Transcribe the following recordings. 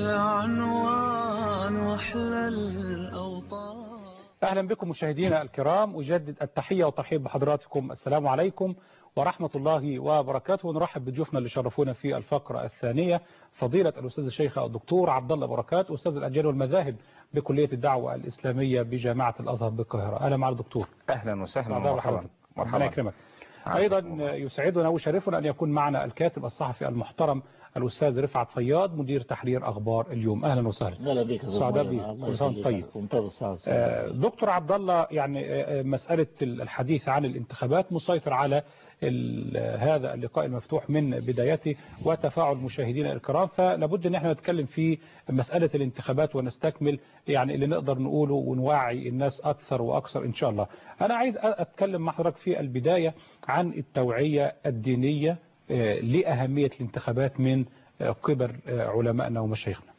العنوان واحلى الأوطان أهلا بكم مشاهدينا الكرام أجدد التحية والترحيب بحضراتكم السلام عليكم ورحمة الله وبركاته ونرحب بضيوفنا اللي شرفونا في الفقرة الثانية فضيلة الأستاذ الشيخ الدكتور عبد الله بركات أستاذ الأديان والمذاهب بكلية الدعوة الإسلامية بجامعة الأزهر بالقاهرة أهلا مع الدكتور اهلا وسهلا سعداء ومرحبا بحضرتك. ربنا مرحبا يكرمك أيضا يسعدنا ويشرفنا أن يكون معنا الكاتب الصحفي المحترم الأستاذ رفعت فياض مدير تحرير أخبار اليوم أهلا وسهلا هلا بك يا أستاذ سعداء مولانا. بيك. الله كل سنة وأنت يخليك. طيب. وانت بالصحة والسلامة. آه، دكتور عبد الله يعني آه، آه، مسألة الحديث عن الانتخابات مسيطر على ال- هذا اللقاء المفتوح من بدايته وتفاعل مشاهدينا الكرام فلابد ان احنا نتكلم في مسألة الانتخابات ونستكمل يعني اللي نقدر نقوله ونوعي الناس اكثر واكثر ان شاء الله انا عايز أ- اتكلم مع حضرتك في البداية عن التوعية الدينية آه، لأهمية الانتخابات من آه، قبل آه، علمائنا ومشايخنا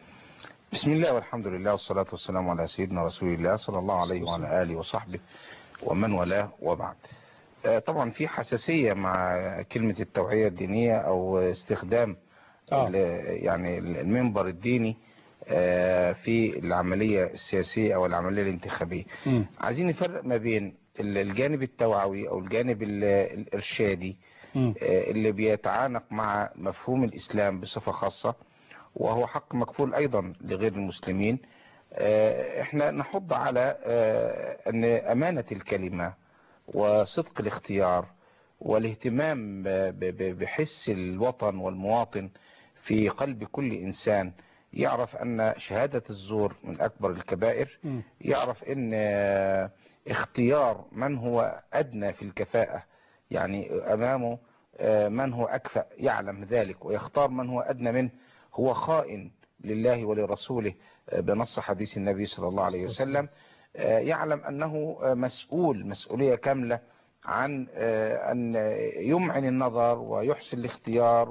بسم الله والحمد لله والصلاة والسلام على سيدنا رسول الله صلى الله عليه وعلى آله وصحبه ومن والاه وبعد آه، طبعا في حساسية مع كلمة التوعية الدينية أو استخدام آه. ال- يعني المنبر الديني آه، في العملية السياسية أو العملية الانتخابية مم. عايزين نفرق ما بين ال- الجانب التوعوي أو الجانب ال- الإرشادي مم. آه، اللي بيتعانق مع مفهوم الإسلام بصفة خاصة وهو حق مكفول أيضا لغير المسلمين آه، احنا نحض على آه، أن أمانة الكلمة وصدق الاختيار والاهتمام ب- ب- بحس الوطن والمواطن في قلب كل إنسان يعرف أن شهادة الزور من أكبر الكبائر مم. يعرف ان آه، اختيار من هو ادنى في الكفاءة يعني امامه آه، من هو اكفأ يعلم ذلك ويختار من هو ادنى منه هو خائن لله ولرسوله آه، بنص حديث النبي صلى الله عليه وسلم آه، يعلم انه آه، مسؤول مسؤولية كاملة عن آه، ان يمعن النظر ويحسن الاختيار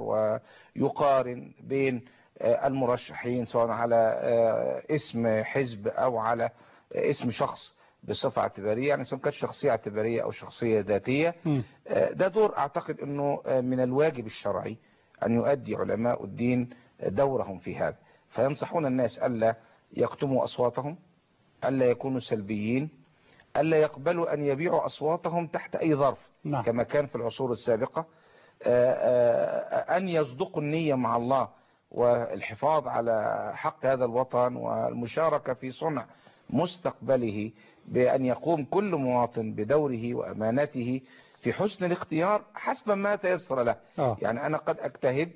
ويقارن بين آه، المرشحين سواء على آه، اسم حزب او على آه، اسم شخص بصفة اعتبارية يعني سواء كانت شخصية اعتبارية او شخصية ذاتية مم. آه، ده دور اعتقد انه آه، من الواجب الشرعي ان يؤدي علماء الدين دورهم في هذا فينصحون الناس الا يكتموا اصواتهم الا يكونوا سلبيين الا يقبلوا ان يبيعوا اصواتهم تحت اي ظرف نعم. كما كان في العصور السابقة آه، آه، أن يصدقوا النية مع الله والحفاظ على حق هذا الوطن والمشاركة في صنع مستقبله بأن يقوم كل مواطن بدوره وأمانته في حسن الاختيار حسب ما تيسر له آه. يعني أنا قد أجتهد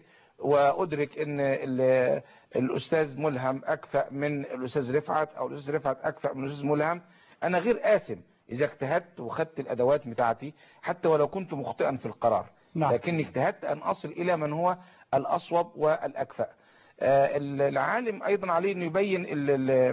وأدرك أن ال- الأستاذ ملهم أكفأ من الأستاذ رفعت أو الأستاذ رفعت أكفأ من الأستاذ ملهم أنا غير آثم إذا اجتهدت وخدت الأدوات بتاعتي حتى ولو كنت مخطئا في القرار نعم. لكني اجتهدت أن أصل إلى من هو الأصوب والأكفأ آه، العالم أيضا عليه أن يبين ال- ال-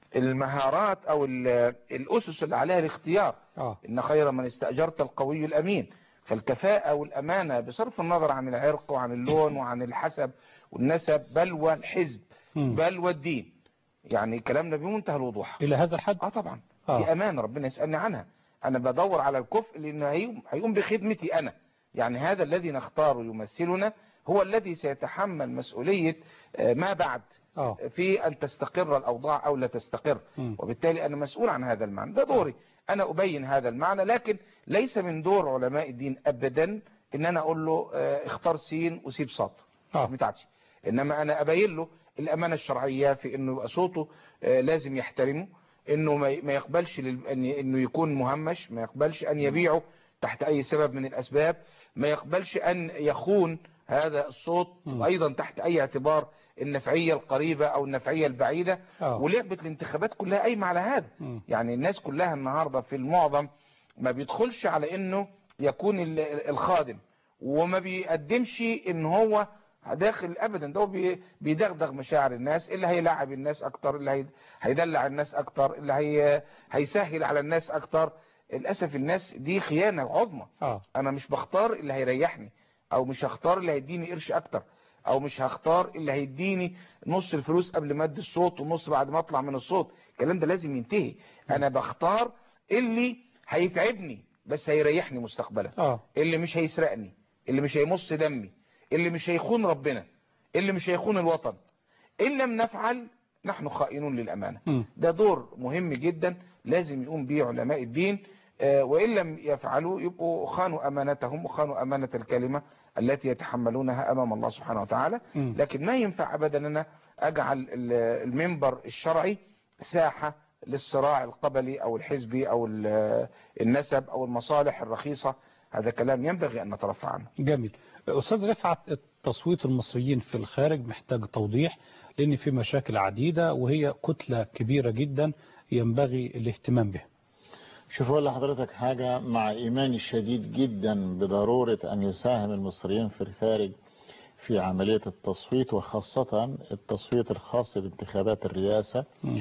المهارات أو ال- الأسس اللي عليها الاختيار آه. إن خير من استأجرت القوي الأمين فالكفاءة والأمانة بصرف النظر عن العرق وعن اللون وعن الحسب والنسب بل والحزب مم. بل والدين يعني كلامنا بمنتهى الوضوح إلى هذا الحد اه طبعا آه. دي امانه ربنا يسالني عنها انا بدور على الكفء لانه هيقوم, هيقوم بخدمتي انا يعني هذا الذي نختاره يمثلنا هو الذي سيتحمل مسؤوليه آه، ما بعد آه. في ان تستقر الاوضاع او لا تستقر مم. وبالتالي انا مسؤول عن هذا المعنى ده دوري انا ابين هذا المعنى لكن ليس من دور علماء الدين ابدا ان انا اقول له آه، اختار سين وسيب صاد آه. بتاعتي انما انا ابين له الامانه الشرعيه في انه يبقى صوته آه، لازم يحترمه انه ما ما يقبلش لل- إن- انه يكون مهمش ما يقبلش ان يبيعه تحت اي سبب من الاسباب ما يقبلش ان يخون هذا الصوت مم. ايضا تحت اي اعتبار النفعيه القريبه او النفعيه البعيده آه. ولعبه الانتخابات كلها قايمه على هذا مم. يعني الناس كلها النهارده في المعظم ما بيدخلش على انه يكون ال- الخادم وما بيقدمش ان هو داخل ابدا ده هو بي- بيدغدغ مشاعر الناس اللي هيلاعب الناس اكتر اللي هي- هيدلع الناس اكتر اللي هي هيسهل على الناس اكتر للاسف الناس دي خيانه عظمى اه انا مش بختار اللي هيريحني او مش هختار اللي هيديني قرش اكتر او مش هختار اللي هيديني نص الفلوس قبل ما ادي الصوت ونص بعد ما اطلع من الصوت الكلام ده لازم ينتهي انا بختار اللي هيتعبني بس هيريحني مستقبلا اه اللي مش هيسرقني اللي مش هيمص دمي اللي مش هيخون ربنا اللي مش هيخون الوطن إن لم نفعل نحن خائنون للأمانة مم. ده دور مهم جدا لازم يقوم به علماء الدين آه، وإن لم يفعلوا يبقوا خانوا أمانتهم وخانوا أمانة الكلمة التي يتحملونها أمام الله سبحانه وتعالى مم. لكن ما ينفع أبدا أن أنا أجعل ال- المنبر الشرعي ساحة للصراع القبلي أو الحزبي أو ال- النسب أو المصالح الرخيصة هذا كلام ينبغي أن نترفع عنه جميل أستاذ رفعت تصويت المصريين في الخارج محتاج توضيح لأن في مشاكل عديدة وهي كتلة كبيرة جدا ينبغي الاهتمام بها شوف أقول لحضرتك حاجة مع إيماني الشديد جدا بضرورة أن يساهم المصريين في الخارج في عملية التصويت وخاصة التصويت الخاص بانتخابات الرئاسة مم.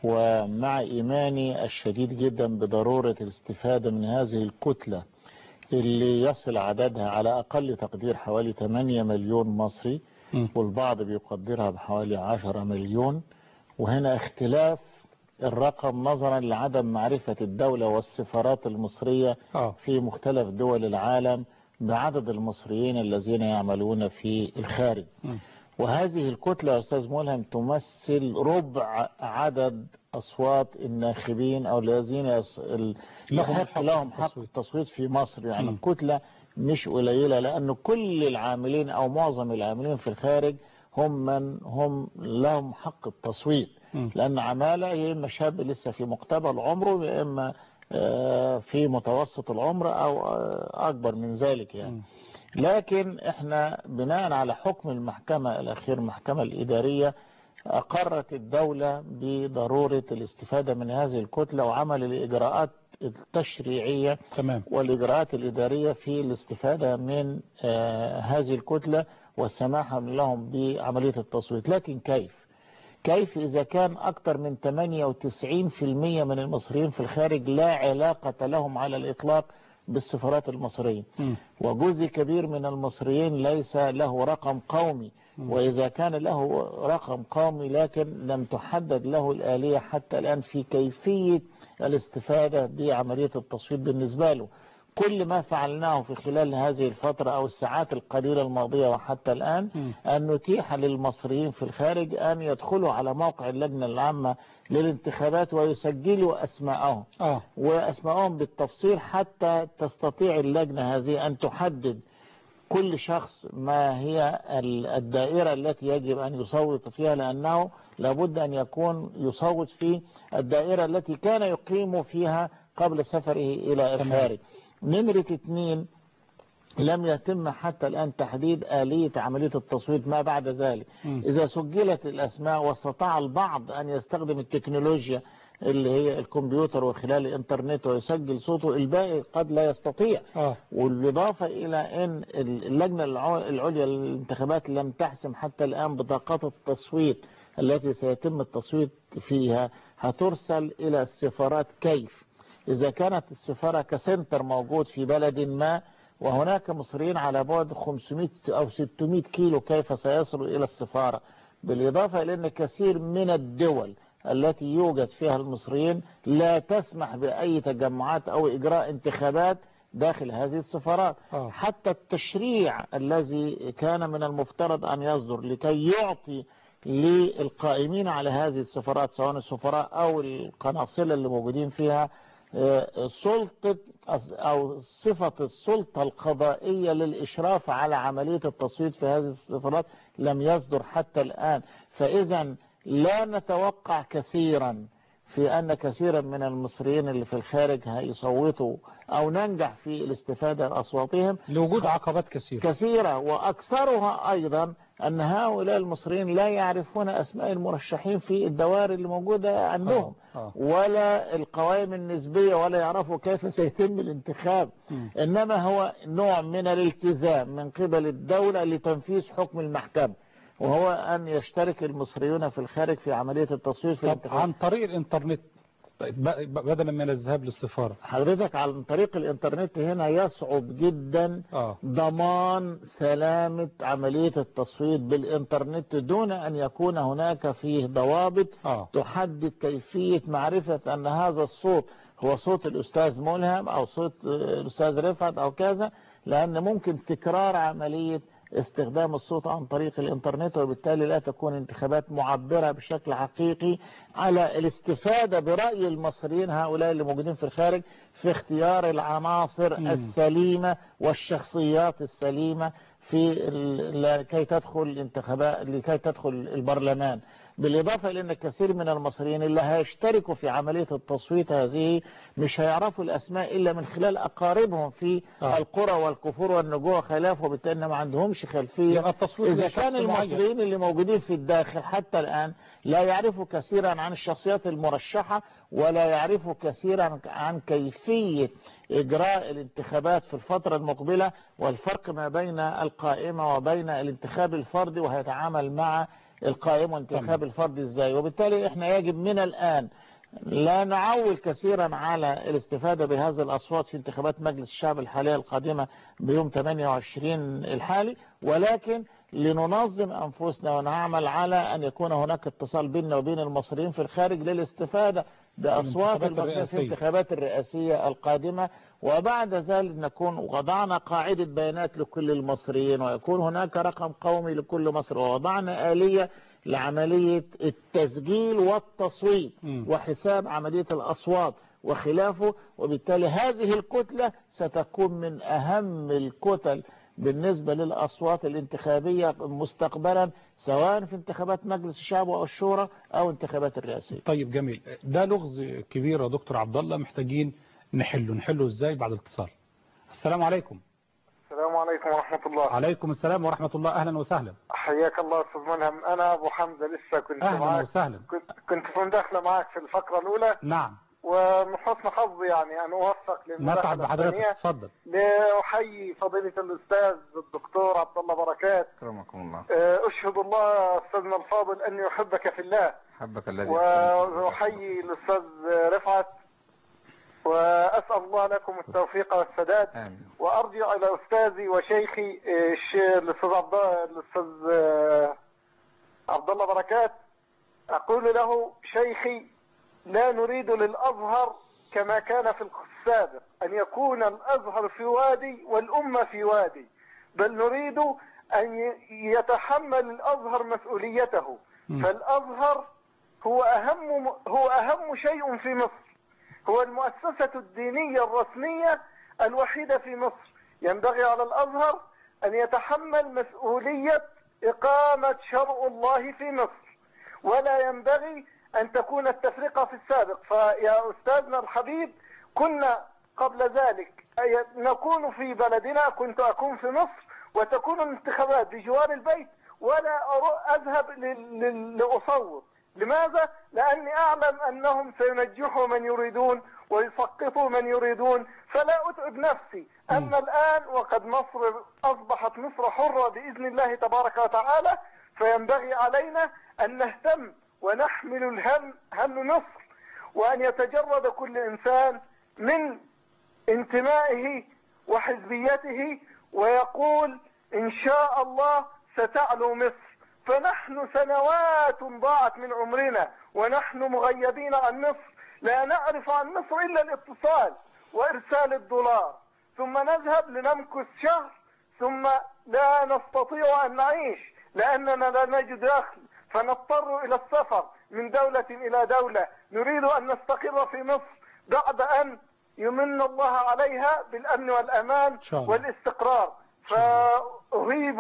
ومع إيماني الشديد جدا بضرورة الاستفادة من هذه الكتلة اللي يصل عددها على أقل تقدير حوالي 8 مليون مصري مم. والبعض بيقدرها بحوالي 10 مليون وهنا اختلاف الرقم نظرا لعدم معرفة الدولة والسفارات المصرية آه. في مختلف دول العالم بعدد المصريين الذين يعملون في الخارج مم. وهذه الكتلة يا أستاذ ملهم تمثل ربع عدد أصوات الناخبين أو الذين يص... ال- لهم يحق حق لهم حق التصويت. التصويت في مصر يعني مم. كتلة مش قليلة لأن كل العاملين أو معظم العاملين في الخارج هم من هم لهم حق التصويت مم. لأن عمالة يا إما شاب لسه في مقتبل عمره يا إما آه، في متوسط العمر أو آه، أكبر من ذلك يعني مم. لكن احنا بناء على حكم المحكمة الأخير المحكمة الإدارية أقرت الدولة بضرورة الاستفادة من هذه الكتلة وعمل الإجراءات التشريعية تمام والإجراءات الإدارية في الاستفادة من آه، هذه الكتلة والسماح لهم بعملية التصويت لكن كيف؟ كيف إذا كان أكثر من 98% من المصريين في الخارج لا علاقة لهم على الإطلاق بالسفارات المصرية مم. وجزء كبير من المصريين ليس له رقم قومي وإذا كان له رقم قومي لكن لم تحدد له الآلية حتى الآن في كيفية الاستفادة بعملية التصويت بالنسبة له كل ما فعلناه في خلال هذه الفترة أو الساعات القليلة الماضية وحتى الآن مم. أن نتيح للمصريين في الخارج أن يدخلوا على موقع اللجنة العامة للانتخابات ويسجلوا أسماءهم آه وأسماءهم بالتفصيل حتى تستطيع اللجنة هذه أن تحدد كل شخص ما هي ال- الدائرة التي يجب أن يصوت فيها لأنه لابد أن يكون يصوت في الدائرة التي كان يقيم فيها قبل سفره إلى تمام. الخارج نمرة اثنين لم يتم حتى الآن تحديد آلية عملية التصويت ما بعد ذلك مم. إذا سجلت الأسماء واستطاع البعض أن يستخدم التكنولوجيا اللي هي الكمبيوتر وخلال الإنترنت ويسجل صوته الباقي قد لا يستطيع آه والإضافة إلى أن اللجنة الع- العليا للانتخابات لم تحسم حتى الآن بطاقات التصويت التي سيتم التصويت فيها هترسل إلى السفارات كيف إذا كانت السفارة كسنتر موجود في بلد ما وهناك مصريين على بعد 500 أو 600 كيلو كيف سيصلوا إلى السفارة بالإضافة إلى أن كثير من الدول التي يوجد فيها المصريين لا تسمح بأي تجمعات أو إجراء انتخابات داخل هذه السفارات آه. حتى التشريع الذي كان من المفترض أن يصدر لكي يعطي للقائمين على هذه السفارات سواء السفراء أو القناصلة اللي موجودين فيها آه، سلطة أو صفة السلطة القضائية للإشراف على عملية التصويت في هذه السفارات لم يصدر حتى الآن فإذا لا نتوقع كثيرا في أن كثيرا من المصريين اللي في الخارج هيصوتوا أو ننجح في الاستفادة من أصواتهم لوجود عقبات كثيرة كثيرة وأكثرها أيضا أن هؤلاء المصريين لا يعرفون أسماء المرشحين في الدوائر اللي موجودة عندهم آه، آه. ولا القوائم النسبية ولا يعرفوا كيف سيتم الانتخاب مم. إنما هو نوع من الالتزام من قبل الدولة لتنفيذ حكم المحكمة وهو أن يشترك المصريون في الخارج في عملية التصويت في طب الانتخاب عن طريق الانترنت طيب ب- ب- بدلا من الذهاب للسفارة حضرتك عن طريق الانترنت هنا يصعب جدا اه ضمان سلامة عملية التصويت بالإنترنت دون أن يكون هناك فيه ضوابط اه تحدد كيفية معرفة أن هذا الصوت هو صوت الأستاذ ملهم أو صوت آه، الأستاذ رفعت أو كذا لأن ممكن تكرار عملية استخدام الصوت عن طريق الانترنت وبالتالي لا تكون انتخابات معبرة بشكل حقيقي على الاستفادة برأي المصريين هؤلاء اللي موجودين في الخارج في اختيار العناصر مم. السليمة والشخصيات السليمة في ال- لكي تدخل الانتخابات لكي تدخل البرلمان بالإضافة إلى أن كثير من المصريين اللي هيشتركوا في عملية التصويت هذه مش هيعرفوا الأسماء إلا من خلال أقاربهم في آه. القرى والكفور والنجوع وخلافه وبالتالي ما عندهمش خلفية يبقى التصويت إذا لشخص كان معين. المصريين اللي موجودين في الداخل حتى الآن لا يعرفوا كثيرا عن الشخصيات المرشحة ولا يعرفوا كثيرا عن كيفية إجراء الانتخابات في الفترة المقبلة والفرق ما بين القائمة وبين الانتخاب الفردي وهيتعامل مع القائمة وانتخاب الفردي ازاي وبالتالي احنا يجب من الآن لا نعول كثيرا على الاستفادة بهذه الأصوات في انتخابات مجلس الشعب الحالية القادمة بيوم 28 الحالي ولكن لننظم أنفسنا ونعمل على أن يكون هناك اتصال بيننا وبين المصريين في الخارج للاستفادة بأصوات الانتخابات المصريين في الرئاسية. الانتخابات الرئاسية القادمة وبعد ذلك نكون وضعنا قاعدة بيانات لكل المصريين ويكون هناك رقم قومي لكل مصر ووضعنا آلية لعملية التسجيل والتصويت مم. وحساب عملية الأصوات وخلافه وبالتالي هذه الكتلة ستكون من أهم الكتل بالنسبة للأصوات الانتخابية مستقبلا سواء في انتخابات مجلس الشعب أو الشورى أو انتخابات الرئاسية طيب جميل ده لغز كبير يا دكتور عبد الله محتاجين نحله نحله ازاي بعد الاتصال السلام عليكم السلام عليكم ورحمة الله عليكم السلام ورحمة الله اهلا وسهلا حياك الله أستاذ ملهم أنا أبو حمزة لسه كنت اهلا معك وسهلا كنت, كنت في مداخلة معك في الفقرة الأولى نعم ومن حسن حظي يعني أن أوفق نتعب للمداخلة بحضرتك الثانية اتفضل لأحيي فضيلة الأستاذ الدكتور عبد الله بركات أكرمكم الله أه، أشهد الله أستاذنا الفاضل أني أحبك في الله حبك الذي وأحيي الأستاذ رفعت وأسأل الله لكم التوفيق والسداد آمين وارجع الى استاذي وشيخي آه، الش- الاستاذ عبد الاستاذ آه، عبد الله بركات اقول له شيخي لا نريد للازهر كما كان في السابق ان يكون الازهر في وادي والامه في وادي بل نريد ان ي- يتحمل الازهر مسؤوليته مم. فالازهر هو اهم هو اهم شيء في مصر هو المؤسسة الدينية الرسمية الوحيدة في مصر ينبغي على الأزهر أن يتحمل مسؤولية إقامة شرع الله في مصر ولا ينبغي أن تكون التفرقة في السابق فيا أستاذنا الحبيب كنا قبل ذلك أي- نكون في بلدنا كنت أكون في مصر وتكون الانتخابات بجوار البيت ولا أرو- أذهب لل- لل- لأصوت لماذا؟ لأني أعلم أنهم سينجحوا من يريدون ويسقطوا من يريدون فلا أتعب نفسي أما الآن وقد مصر أصبحت مصر حرة بإذن الله تبارك وتعالى فينبغي علينا أن نهتم ونحمل الهم هم مصر وأن يتجرد كل إنسان من انتمائه وحزبيته ويقول إن شاء الله ستعلو مصر فنحن سنوات ضاعت من عمرنا ونحن مغيبين عن مصر لا نعرف عن مصر إلا الاتصال وإرسال الدولار ثم نذهب لنمكث شهر ثم لا نستطيع أن نعيش لأننا لا نجد دخل فنضطر إلى السفر من دولة إلى دولة نريد أن نستقر في مصر بعد أن يمن الله عليها بالأمن والأمان شاء الله. والاستقرار فأهيب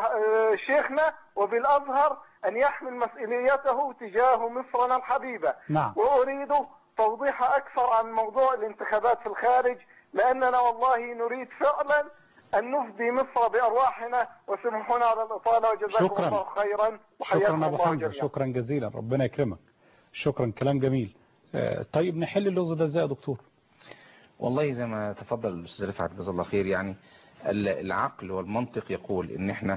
بشيخنا وبالأزهر أن يحمل مسؤوليته تجاه مصرنا الحبيبة نعم وأريد توضيح أكثر عن موضوع الانتخابات في الخارج لأننا والله نريد فعلا أن نفدي مصر بأرواحنا وسمحونا على الإطالة وجزاكم شكراً. الله خيرا وحياكم شكرا ابو الله حمزه جميعا شكرا جزيلا ربنا يكرمك شكرا كلام جميل آه، طيب نحل اللغز ده ازاي يا دكتور والله زي ما تفضل الأستاذ رفعت جزاه الله خير يعني ال- العقل والمنطق يقول إن إحنا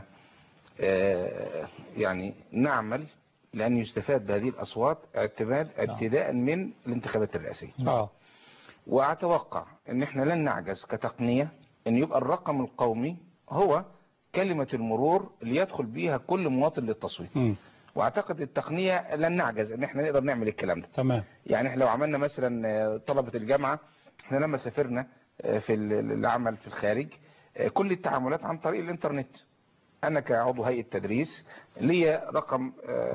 آه، يعني نعمل لأن يستفاد بهذه الأصوات اعتماد ابتداء من الانتخابات الرئاسية اه وأتوقع إن إحنا لن نعجز كتقنية إن يبقى الرقم القومي هو كلمة المرور اللي يدخل بيها كل مواطن للتصويت مم. واعتقد التقنية لن نعجز ان احنا نقدر نعمل الكلام ده تمام يعني احنا لو عملنا مثلا آه، طلبة الجامعة احنا لما سافرنا آه، في ال- العمل في الخارج آه، كل التعاملات عن طريق الانترنت انا كعضو هيئه تدريس ليا رقم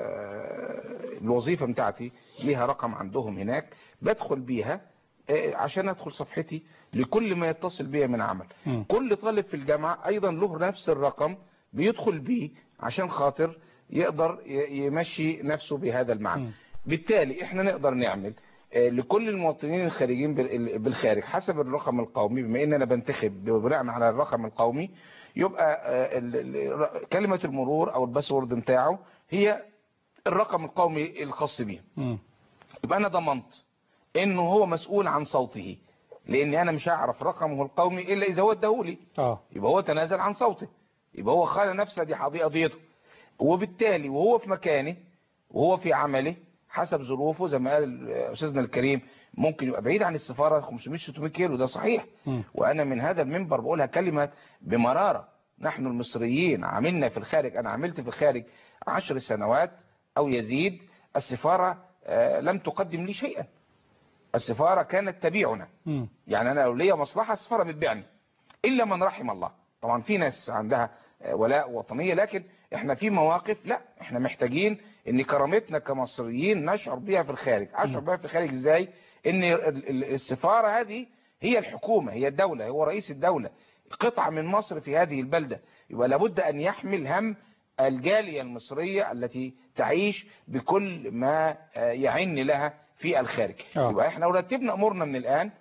آه، الوظيفه بتاعتي ليها رقم عندهم هناك بدخل بيها آه، عشان ادخل صفحتي لكل ما يتصل بيا من عمل مم. كل طالب في الجامعه ايضا له نفس الرقم بيدخل بيه عشان خاطر يقدر ي- يمشي نفسه بهذا المعنى مم. بالتالي احنا نقدر نعمل آه، لكل المواطنين الخارجين بال- بالخارج حسب الرقم القومي بما ان انا بنتخب بناء على الرقم القومي يبقى آه، ال- ال- كلمة المرور او الباسورد بتاعه هي الرقم القومي الخاص بيه مم. يبقى انا ضمنت انه هو مسؤول عن صوته لاني انا مش هعرف رقمه القومي الا اذا هو اداهولي اه يبقى هو تنازل عن صوته يبقى هو خان نفسه دي قضية- قضيته وبالتالي وهو في مكانه وهو في عمله حسب ظروفه زي ما قال استاذنا الكريم ممكن يبقى بعيد عن السفارة 500 600 كيلو ده صحيح مم. وانا من هذا المنبر بقولها كلمة بمرارة نحن المصريين عملنا في الخارج انا عملت في الخارج عشر سنوات او يزيد السفارة آه، لم تقدم لي شيئا السفارة كانت تبيعنا مم. يعني انا لو ليا مصلحه السفاره بتبيعني الا من رحم الله طبعا في ناس عندها آه، ولاء وطنيه لكن احنا في مواقف لا احنا محتاجين ان كرامتنا كمصريين نشعر بيها في الخارج اشعر بيها في الخارج ازاي ان ال- ال- السفاره هذه هي الحكومه هي الدوله هو رئيس الدوله قطعه من مصر في هذه البلده يبقى لابد ان يحمل هم الجاليه المصريه التي تعيش بكل ما آه، يعن لها في الخارج آه. يبقى احنا لو رتبنا امورنا من الان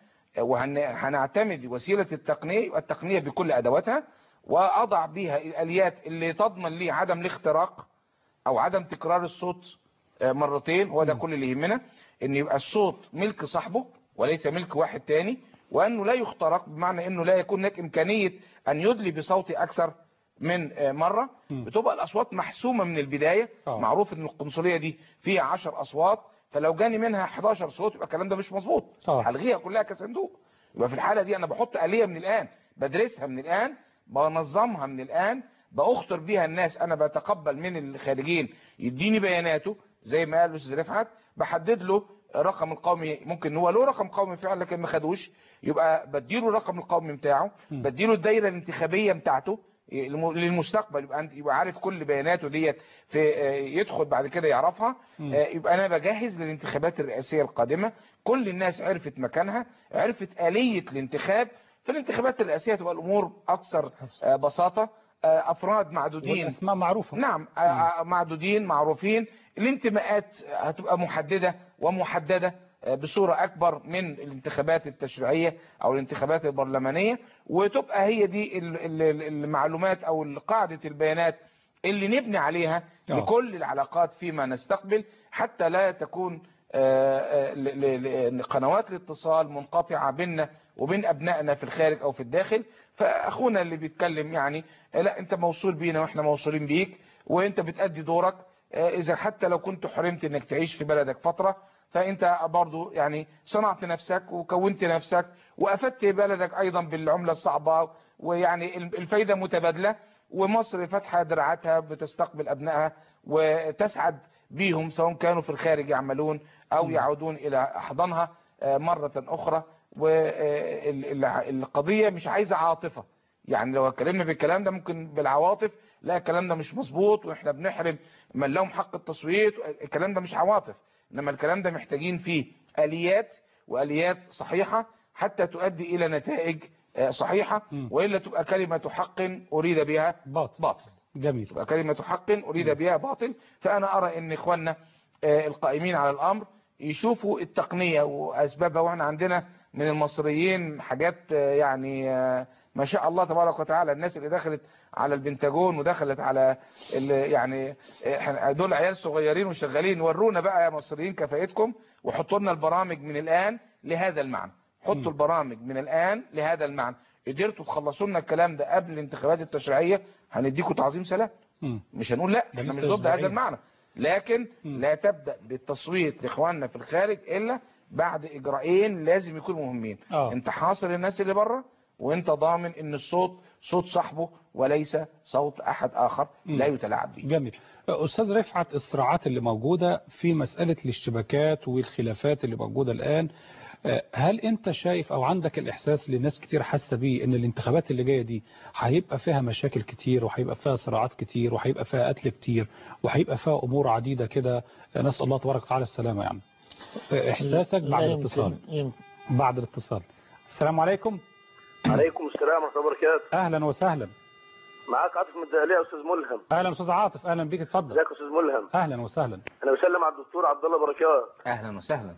وهنعتمد وسيلة التقنية يبقى التقنية بكل أدواتها وأضع بها الآليات اللي تضمن لي عدم الاختراق أو عدم تكرار الصوت آه، مرتين هو ده كل اللي يهمنا إن يبقى الصوت ملك صاحبه وليس ملك واحد تاني وأنه لا يخترق بمعنى أنه لا يكون هناك إمكانية أن يدلي بصوتي أكثر من آه، مرة مم. بتبقى الأصوات محسومة من البداية آه. معروف أن القنصلية دي فيها 10 أصوات فلو جاني منها 11 صوت يبقى الكلام ده مش مظبوط آه. هلغيها كلها كصندوق يبقى في الحالة دي انا بحط آلية من الآن بدرسها من الآن بنظمها من الآن بأخطر بيها الناس انا بتقبل من الخارجين يديني بياناته زي ما قال الاستاذ رفعت بحدد له رقم القومي ممكن هو له رقم قومي فعلا لكن ما خدوش يبقى بديله الرقم القومي بتاعه م. بديله الدايره الانتخابيه بتاعته الم- للمستقبل يبقى انت يبقى عارف كل بياناته ديت في آه، يدخل بعد كده يعرفها م. آه، يبقى انا بجهز للانتخابات الرئاسيه القادمه كل الناس عرفت مكانها عرفت آلية الانتخاب في الانتخابات الرئاسيه تبقى الامور اكثر آه، بساطه آه، افراد معدودين والاسماء معروفه نعم آه، آه، معدودين معروفين الانتماءات هتبقى محددة ومحددة آه، بصورة أكبر من الانتخابات التشريعية أو الانتخابات البرلمانية وتبقى هي دي ال- ال- ال- المعلومات أو قاعدة البيانات اللي نبني عليها آه. لكل العلاقات فيما نستقبل حتى لا تكون آه، آه، ل- ل- ل- قنوات الاتصال منقطعة بيننا وبين أبنائنا في الخارج أو في الداخل فأخونا اللي بيتكلم يعني آه، لا أنت موصول بينا وإحنا موصولين بيك وأنت بتأدي دورك آه، إذا حتى لو كنت حرمت إنك تعيش في بلدك فترة فأنت برضو يعني صنعت نفسك وكونت نفسك وأفدت بلدك أيضا بالعملة الصعبة ويعني الفايدة متبادلة ومصر فاتحة دراعاتها بتستقبل أبنائها وتسعد بيهم سواء كانوا في الخارج يعملون أو يعودون إلى أحضانها آه، مرة أخرى والقضية مش عايزة عاطفة يعني لو اتكلمنا بالكلام ده ممكن بالعواطف لا الكلام ده مش مظبوط واحنا بنحرم من لهم حق التصويت الكلام ده مش عواطف انما الكلام ده محتاجين فيه اليات واليات صحيحة حتى تؤدي الى نتائج آه، صحيحة م. والا تبقى كلمة حق اريد بها باطل باطل جميل تبقى كلمة حق أريد بها باطل فأنا أرى أن إخواننا آه، القائمين على الأمر يشوفوا التقنية وأسبابها وإحنا عندنا من المصريين حاجات آه، يعني آه، ما شاء الله تبارك وتعالى الناس اللي دخلت على البنتاجون ودخلت على ال- يعني آه، إحنا دول عيال صغيرين وشغالين ورونا بقى يا مصريين كفايتكم وحطوا لنا البرامج من الآن لهذا المعنى مم. حطوا البرامج من الآن لهذا المعنى قدرتوا تخلصوا لنا الكلام ده قبل الانتخابات التشريعية هنديكم تعظيم سلام مم. مش هنقول لا ده احنا مش لسه ضد هذا أسبوعين. المعنى لكن مم. لا تبدأ بالتصويت لاخواننا في الخارج الا بعد اجراءين لازم يكونوا مهمين آه. انت حاصر الناس اللي بره وانت ضامن ان الصوت صوت صاحبه وليس صوت احد اخر مم. لا يتلاعب به جميل أستاذ رفعت الصراعات اللي موجودة في مسألة الاشتباكات والخلافات اللي موجودة الآن آه، هل انت شايف او عندك الاحساس اللي ناس كتير حاسه بيه ان الانتخابات اللي جايه دي هيبقى فيها مشاكل كتير وهيبقى فيها صراعات كتير وهيبقى فيها قتل كتير وهيبقى فيها امور عديده كده آه، نسال الله تبارك وتعالى السلامه يعني آه، احساسك لا بعد يمكن- الاتصال يمكن. بعد الاتصال السلام عليكم عليكم السلام ورحمه الله وبركاته اهلا وسهلا معاك عاطف من الدهليه يا استاذ ملهم اهلا استاذ عاطف اهلا بيك اتفضل ازيك يا استاذ ملهم اهلا وسهلا انا بسلم على الدكتور عبد الله بركات اهلا وسهلا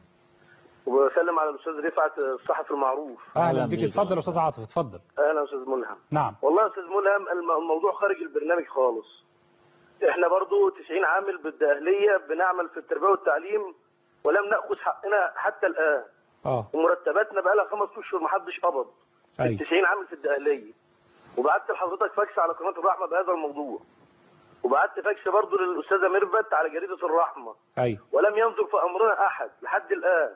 وبسلم على الاستاذ رفعت الصحفي المعروف اهلا أهلا بيك بيك. اتفضل يا استاذ عاطف اتفضل اهلا يا استاذ ملهم نعم والله يا استاذ ملهم الم- الموضوع خارج البرنامج خالص احنا برضو 90 عامل بالدهليه بنعمل في التربيه والتعليم ولم ناخذ حقنا حتى الان اه ومرتباتنا بقى لها خمس اشهر ما حدش قبض اي ال 90 عامل في الدهليه وبعت لحضرتك فاكس على قناه الرحمه بهذا الموضوع وبعت فاكس برضو للاستاذه ميرفت على جريده الرحمه اي ولم ينظر في امرنا احد لحد الان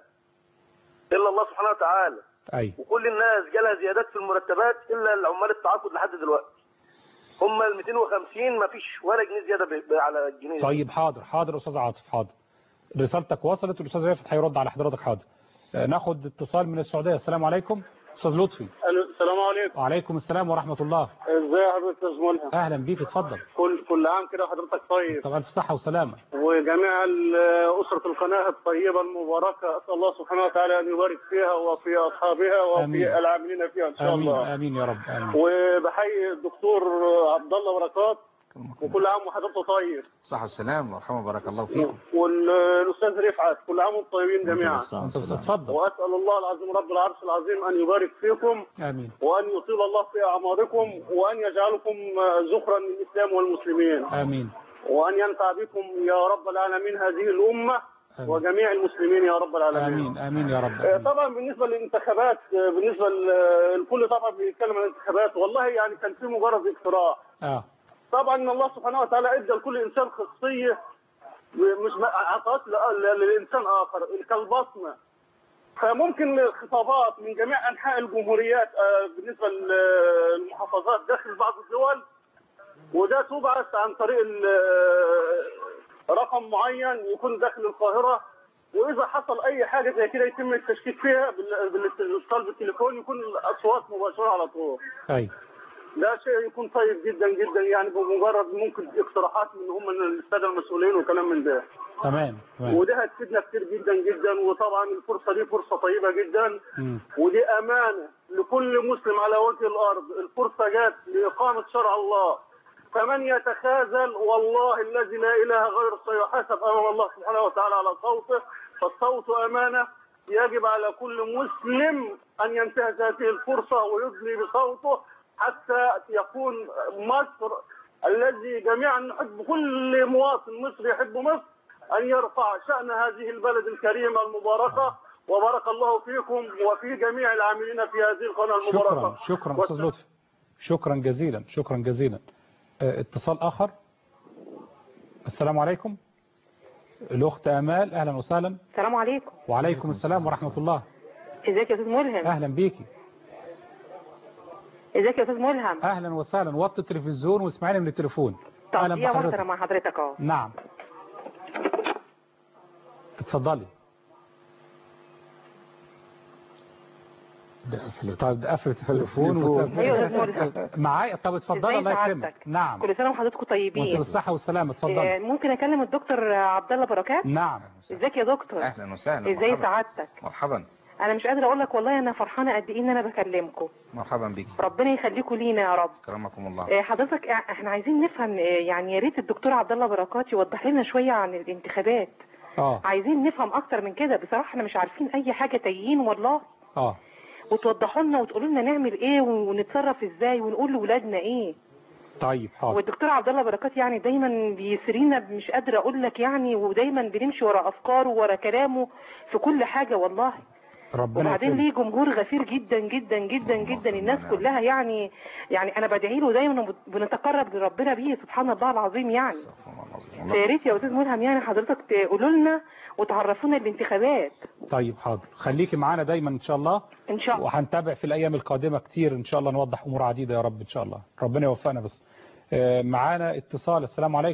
الا الله سبحانه وتعالى اي وكل الناس جالها زيادات في المرتبات الا العمال التعاقد لحد دلوقتي هم ال 250 ما فيش ولا جنيه زياده ب- ب- على الجنيه طيب حاضر حاضر يا استاذ عاطف حاضر رسالتك وصلت والاستاذ رفعت هيرد على حضرتك حاضر آه، ناخد اتصال من السعوديه السلام عليكم استاذ لطفي السلام عليكم وعليكم السلام ورحمه الله ازاي حضرتك يا استاذ ملهم اهلا بيك اتفضل كل كل عام كده حضرتك طيب طبعا في صحه وسلامه وجميع ال- اسره القناه الطيبه المباركه اسال الله سبحانه وتعالى ان يبارك فيها وفي اصحابها آمين. وفي العاملين فيها ان شاء امين الله امين يا رب امين وبحيي الدكتور عبد الله بركات وكل عام وحضرته طيب صحة والسلام مرحبا بارك الله فيكم والاستاذ رفعت كل عام وانتم طيبين جميعا انت اتفضل واسال الله العظيم رب العرش العظيم ان يبارك فيكم امين وان يطيل الله في اعماركم وان يجعلكم ذخرا للاسلام والمسلمين امين وأن ينفع بكم يا رب العالمين هذه الأمة آمين. وجميع المسلمين يا رب العالمين امين امين يا رب آه، آمين. طبعا بالنسبة للانتخابات آه، بالنسبة ل- الكل طبعا بيتكلم عن الانتخابات والله يعني كان في مجرد اقتراح اه طبعا إن الله سبحانه وتعالى ادى لكل انسان خصية مش عطات للانسان اخر كالبصمه فممكن الخطابات من جميع انحاء الجمهوريات آه، بالنسبه للمحافظات داخل بعض الدول وده تبعث عن طريق ال- رقم معين يكون داخل القاهره واذا حصل اي حاجه زي كده يتم التشكيك فيها بال- بالاتصال بالتليفون يكون الاصوات مباشره على طول اي ده شيء يكون طيب جدا جدا يعني بمجرد ممكن اقتراحات من هم من الساده المسؤولين وكلام من ده تمام تمام وده هتفيدنا كتير جدا جدا وطبعا الفرصه دي فرصه طيبه جدا مم. ودي امانه لكل مسلم على وجه الارض الفرصه جت لاقامه شرع الله فمن يتخاذل والله الذي لا اله غيره سيحاسب امام الله سبحانه وتعالى على صوته فالصوت امانه يجب على كل مسلم ان ينتهز هذه الفرصه ويدلي بصوته حتى يكون مصر الذي جميعا نحب كل مواطن مصري يحب مصر أن يرفع شأن هذه البلد الكريمة المباركة وبارك الله فيكم وفي جميع العاملين في هذه القناة شكرا المباركة شكرا استاذ لطفي شكرا جزيلا شكرا جزيلا آه، اتصال اخر السلام عليكم الاخت امال اهلا وسهلا السلام عليكم وعليكم السلام ورحمه الله ازيك يا استاذ ملهم اهلا بيكي ازيك يا استاذ ملهم اهلا وسهلا وطي التلفزيون واسمعيني من التليفون طب اهلا دقيقه واحده بحضرتك أنا مع حضرتك اهو نعم اتفضلي طيب ده قفلت التليفون وساب- ايوه يا استاذ ملهم معايا طب اتفضلي ازاي الله يكرمك سعادتك؟ نعم كل سنه وحضراتكم وانت طيبين بالصحه والسلامه آه، اتفضلي ممكن اكلم الدكتور عبد الله بركات نعم ازيك يا دكتور اهلا وسهلا ازاي مرحبا سعادتك مرحبا انا مش قادره اقول لك والله انا فرحانه قد ايه ان انا بكلمكم مرحبا بك ربنا يخليكم لينا يا رب كرمكم الله آه، حضرتك آه، احنا عايزين نفهم آه، يعني يا ريت الدكتور عبد الله بركات يوضح لنا شويه عن الانتخابات اه عايزين نفهم اكتر من كده بصراحه احنا مش عارفين اي حاجه تايهين والله اه وتوضحوا لنا وتقولوا لنا نعمل ايه ونتصرف ازاي ونقول لاولادنا ايه طيب حاضر والدكتور عبد الله بركات يعني دايما بيسرينا مش قادره اقول لك يعني ودايما بنمشي ورا افكاره ورا كلامه في كل حاجه والله ربنا وبعدين يكرمك ليه جمهور غفير جدا جدا جدا جدا الناس كلها يعني يعني انا بدعي له دايما وبنتقرب لربنا بيه سبحان الله العظيم يعني استغفر الله العظيم. فيا ريت يا استاذ ملهم يعني حضرتك تقولوا لنا وتعرفونا الانتخابات طيب حاضر خليكي معانا دايما ان شاء الله ان شاء الله وهنتابع في الايام القادمه كتير ان شاء الله نوضح امور عديده يا رب ان شاء الله ربنا يوفقنا بس آه، معانا اتصال السلام عليكم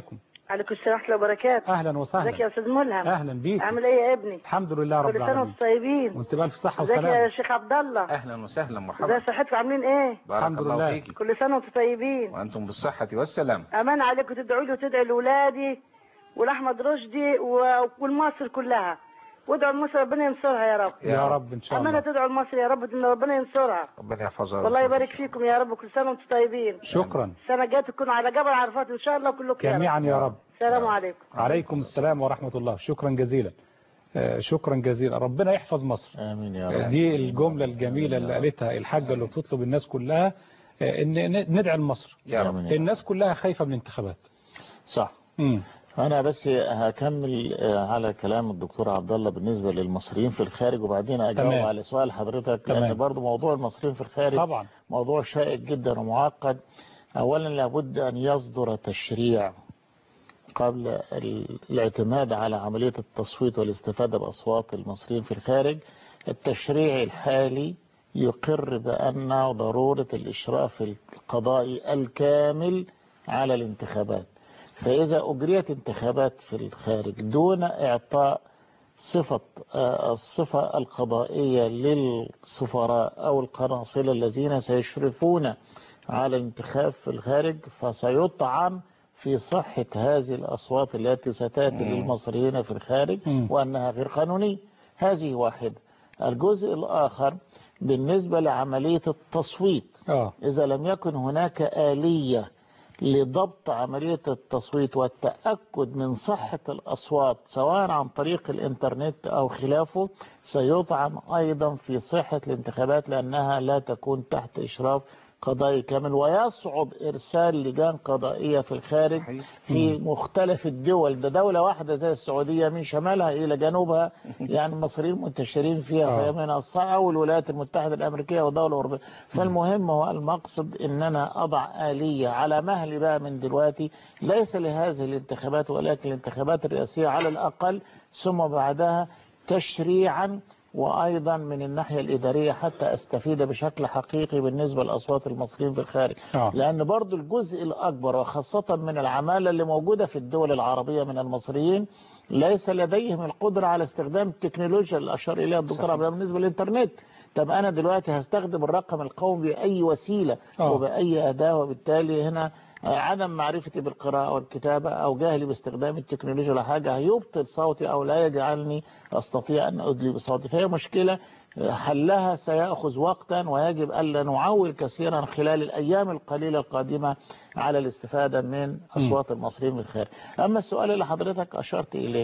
عليكم السلام ورحمة الله وبركاته اهلا وسهلا ازيك يا استاذ ملهم اهلا بيك عامل ايه يا ابني الحمد لله رب كل سنة العالمين وانتم طيبين وانت بقى في صحه ازيك يا وسلامه شيخ عبد الله اهلا وسهلا مرحبا ازي صحتكم عاملين ايه بارك الحمد الله لله. فيك كل سنة وانتم طيبين وانتم بالصحة والسلام امان عليكم تدعوا لي وتدعي لاولادي ولاحمد رشدي و- والمصر كلها وادعوا لمصر ربنا ينصرها يا رب يا رب ان شاء امانه الله تدعوا لمصر يا رب ان ربنا ينصرها ربنا يحفظها والله يبارك فيكم يا رب كل سنه وانتم طيبين شكرا السنه الجايه تكونوا على جبل عرفات ان شاء الله كلكم يا رب جميعا يا رب السلام عليكم عليكم السلام ورحمه الله شكرا جزيلا آه، شكرا جزيلا ربنا يحفظ مصر امين يا رب دي الجمله الجميله اللي قالتها الحاجه اللي بتطلب الناس كلها آه، ان ن- ندعي لمصر يا رب آمين يا رب. الناس كلها خايفه من الانتخابات صح امم انا بس هكمل آه، على كلام الدكتور عبد الله بالنسبه للمصريين في الخارج وبعدين اجاوب تمام. على سؤال حضرتك تمام. لان برضو موضوع المصريين في الخارج طبعا موضوع شائك جدا ومعقد اولا لابد ان يصدر تشريع قبل ال- الاعتماد على عملية التصويت والاستفادة بأصوات المصريين في الخارج التشريع الحالي يقر بأن ضرورة الإشراف القضائي الكامل على الانتخابات فإذا أجريت انتخابات في الخارج دون إعطاء صفة آه، الصفة القضائية للسفراء أو القناصلة الذين سيشرفون على الانتخاب في الخارج فسيطعن في صحة هذه الأصوات التي ستأتي للمصريين في الخارج مم. وأنها غير قانونية هذه واحدة الجزء الآخر بالنسبة لعملية التصويت اه إذا لم يكن هناك آلية لضبط عملية التصويت والتأكد من صحة الأصوات سواء عن طريق الإنترنت أو خلافه سيطعن أيضا في صحة الانتخابات لأنها لا تكون تحت إشراف قضائي كامل ويصعب إرسال لجان قضائية في الخارج صحيح. في مختلف الدول ده دولة واحدة زي السعودية من شمالها إلى جنوبها يعني المصريين منتشرين فيها آه. فهي من الصعب والولايات المتحدة الأمريكية والدولة الأوروبية فالمهم هو المقصد إن أنا أضع آلية على مهل بقى من دلوقتي ليس لهذه الانتخابات ولكن الانتخابات الرئاسية على الأقل ثم بعدها تشريعا وأيضا من الناحية الإدارية حتى أستفيد بشكل حقيقي بالنسبة لأصوات المصريين في الخارج آه. لأن برضو الجزء الأكبر وخاصة من العمالة اللي موجودة في الدول العربية من المصريين ليس لديهم القدرة على استخدام التكنولوجيا اللي أشار إليها الدكتور عبد الله بالنسبة للإنترنت طب أنا دلوقتي هستخدم الرقم القومي بأي وسيلة آه. وبأي أداة وبالتالي هنا آه، عدم معرفتي بالقراءة والكتابة أو جهلي باستخدام التكنولوجيا ولا حاجة هيبطل صوتي أو لا يجعلني أستطيع أن أدلي بصوتي فهي مشكلة آه، حلها سيأخذ وقتا ويجب ألا نعول كثيرا خلال الأيام القليلة القادمة على الاستفادة من أصوات المصريين من الخارج أما السؤال اللي حضرتك أشرت إليه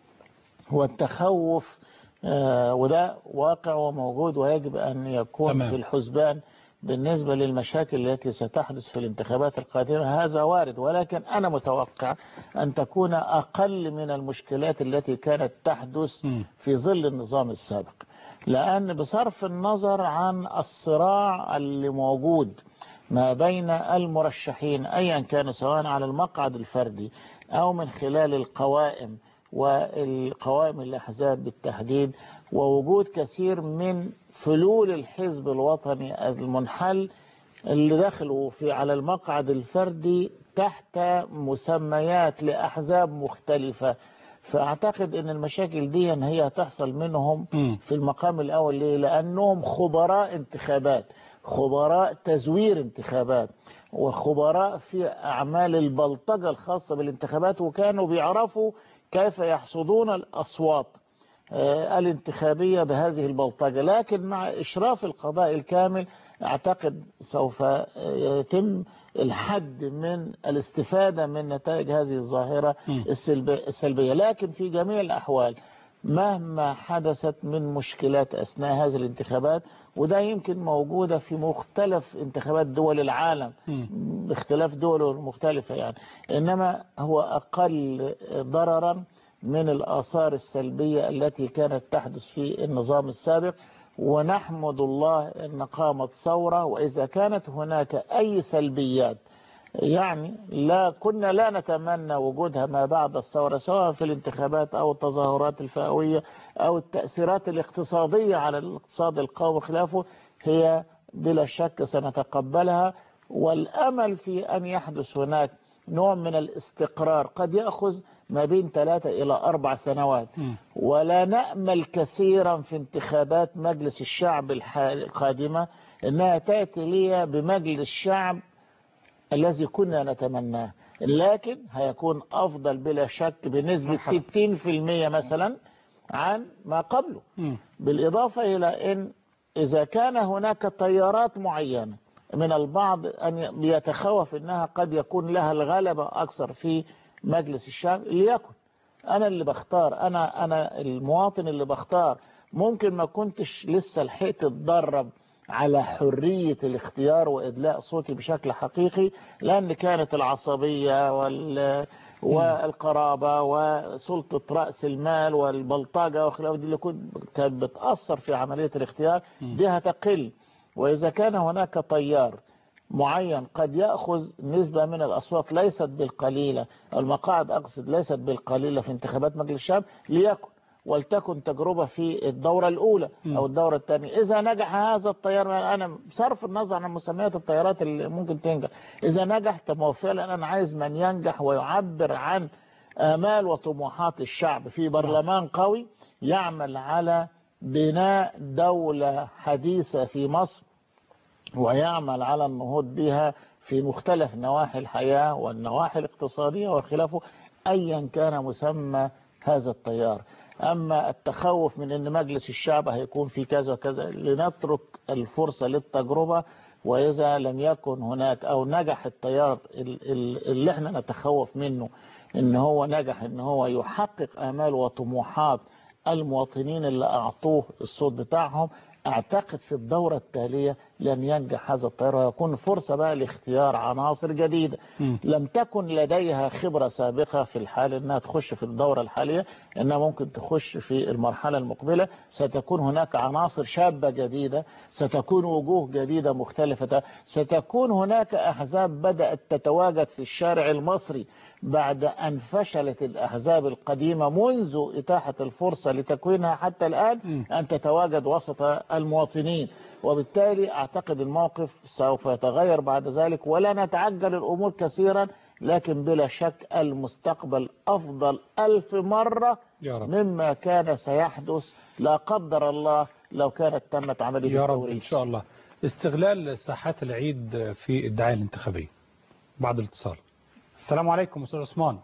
هو التخوف آه، وده واقع وموجود ويجب أن يكون تمام. في الحسبان بالنسبة للمشاكل التي ستحدث في الانتخابات القادمة هذا وارد ولكن أنا متوقع أن تكون أقل من المشكلات التي كانت تحدث مم. في ظل النظام السابق لأن بصرف النظر عن الصراع اللي موجود ما بين المرشحين أيا كانوا سواء على المقعد الفردي أو من خلال القوائم والقوائم الأحزاب بالتحديد ووجود كثير من فلول الحزب الوطني المنحل اللي دخلوا في على المقعد الفردي تحت مسميات لأحزاب مختلفة فأعتقد أن المشاكل دي هي هتحصل منهم مم. في المقام الأول ليه؟ لأنهم خبراء انتخابات خبراء تزوير انتخابات وخبراء في أعمال البلطجة الخاصة بالانتخابات وكانوا بيعرفوا كيف يحصدون الأصوات آه، الانتخابية بهذه البلطجة لكن مع إشراف القضاء الكامل أعتقد سوف آه، يتم الحد من الاستفادة من نتائج هذه الظاهرة م. السلبي- السلبية لكن في جميع الأحوال مهما حدثت من مشكلات أثناء هذه الانتخابات وده يمكن موجودة في مختلف انتخابات دول العالم مم. باختلاف دول مختلفة يعني إنما هو أقل ضررا من الآثار السلبية التي كانت تحدث في النظام السابق ونحمد الله أن قامت ثورة وإذا كانت هناك أي سلبيات يعني لا كنا لا نتمنى وجودها ما بعد الثورة سواء في الانتخابات أو التظاهرات الفئوية أو التأثيرات الاقتصادية على الاقتصاد القومي خلافه هي بلا شك سنتقبلها والأمل في أن يحدث هناك نوع من الاستقرار قد يأخذ ما بين ثلاثة إلى أربع سنوات ولا نأمل كثيرا في انتخابات مجلس الشعب الح- القادمة أنها تأتي لي بمجلس الشعب الذي كنا نتمناه لكن هيكون أفضل بلا شك بنسبة 60% مثلا عن ما قبله بالإضافة إلى أن إذا كان هناك تيارات معينة من البعض أن يتخوف أنها قد يكون لها الغلبة أكثر في مجلس الشعب ليكن أنا اللي بختار أنا أنا المواطن اللي بختار ممكن ما كنتش لسه لحقت اتدرب على حرية الاختيار وإدلاء صوتي بشكل حقيقي لأن كانت العصبية وال والقرابة وسلطة رأس المال والبلطجة وخلافه دي اللي كنت كانت بتأثر في عملية الاختيار دي هتقل وإذا كان هناك طيار معين قد يأخذ نسبة من الأصوات ليست بالقليلة المقاعد أقصد ليست بالقليلة في انتخابات مجلس الشعب ليكن ولتكن تجربة في الدورة الأولى أو الدورة الثانية إذا نجح هذا التيار أنا صرف النظر عن مسميات التيارات اللي ممكن تنجح إذا نجح طب ما هو فعلا أنا عايز من ينجح ويعبر عن آمال وطموحات الشعب في برلمان قوي يعمل على بناء دولة حديثة في مصر ويعمل على النهوض بها في مختلف نواحي الحياة والنواحي الاقتصادية وخلافه أيا كان مسمى هذا التيار أما التخوف من أن مجلس الشعب هيكون في كذا وكذا لنترك الفرصة للتجربة وإذا لم يكن هناك أو نجح التيار اللي احنا نتخوف منه ان هو نجح ان هو يحقق آمال وطموحات المواطنين اللي أعطوه الصوت بتاعهم أعتقد في الدورة التالية لن ينجح هذا التيار ويكون فرصة بقى لاختيار عناصر جديدة م. لم تكن لديها خبرة سابقة في الحال أنها تخش في الدورة الحالية أنها ممكن تخش في المرحلة المقبلة ستكون هناك عناصر شابة جديدة ستكون وجوه جديدة مختلفة ستكون هناك أحزاب بدأت تتواجد في الشارع المصري بعد أن فشلت الأحزاب القديمة منذ إتاحة الفرصة لتكوينها حتى الآن أن تتواجد وسط المواطنين وبالتالي أعتقد الموقف سوف يتغير بعد ذلك ولا نتعجل الأمور كثيرا لكن بلا شك المستقبل أفضل ألف مرة يا رب. مما كان سيحدث لا قدر الله لو كانت تمت عملية يا رب التوريث. إن شاء الله استغلال ساحات العيد في الدعاية الانتخابية بعد الاتصال السلام عليكم أستاذ عثمان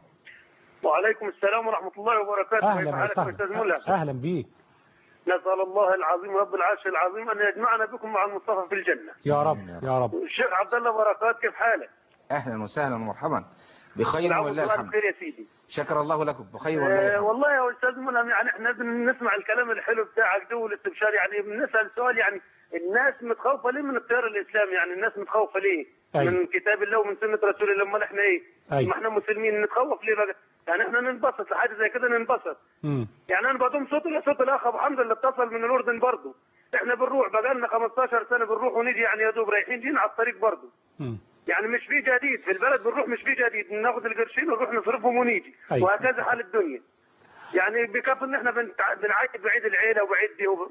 وعليكم السلام ورحمة الله وبركاته كيف أهلا حالك يا أستاذ وسهلا ملا أهلا بيك نسأل الله العظيم رب العرش العظيم أن يجمعنا بكم مع المصطفى في الجنة يا رب يا رب الشيخ عبد الله بركات كيف حالك؟ اهلا وسهلا ومرحبا بخير العون والله الله الحمد بخير يا سيدي شكر الله لكم بخير والله آه الحمد والله يا استاذ منى يعني احنا بنسمع الكلام الحلو بتاعك ده والاستبشار يعني بنسال سؤال يعني الناس متخوفه ليه من التيار الاسلامي يعني الناس متخوفه ليه؟ أيوة. من كتاب الله ومن سنه رسول الله امال احنا ايه؟ أيوة. ما احنا مسلمين نتخوف ليه بقى؟ يعني احنا ننبسط لحاجه زي كده ننبسط مم. يعني انا بضم صوت صوت الاخ ابو حمد اللي اتصل من الاردن برضه احنا بنروح بقى لنا 15 سنه بنروح ونيجي يعني يا دوب رايحين جينا على الطريق برضه مم. يعني مش في جديد في البلد بنروح مش في جديد ناخد القرشين ونروح نصرفهم ونيجي أيوة. وهكذا حال الدنيا يعني بكفي ان احنا بنتع- بنعيد بعيد العيله وبعيد دي وب...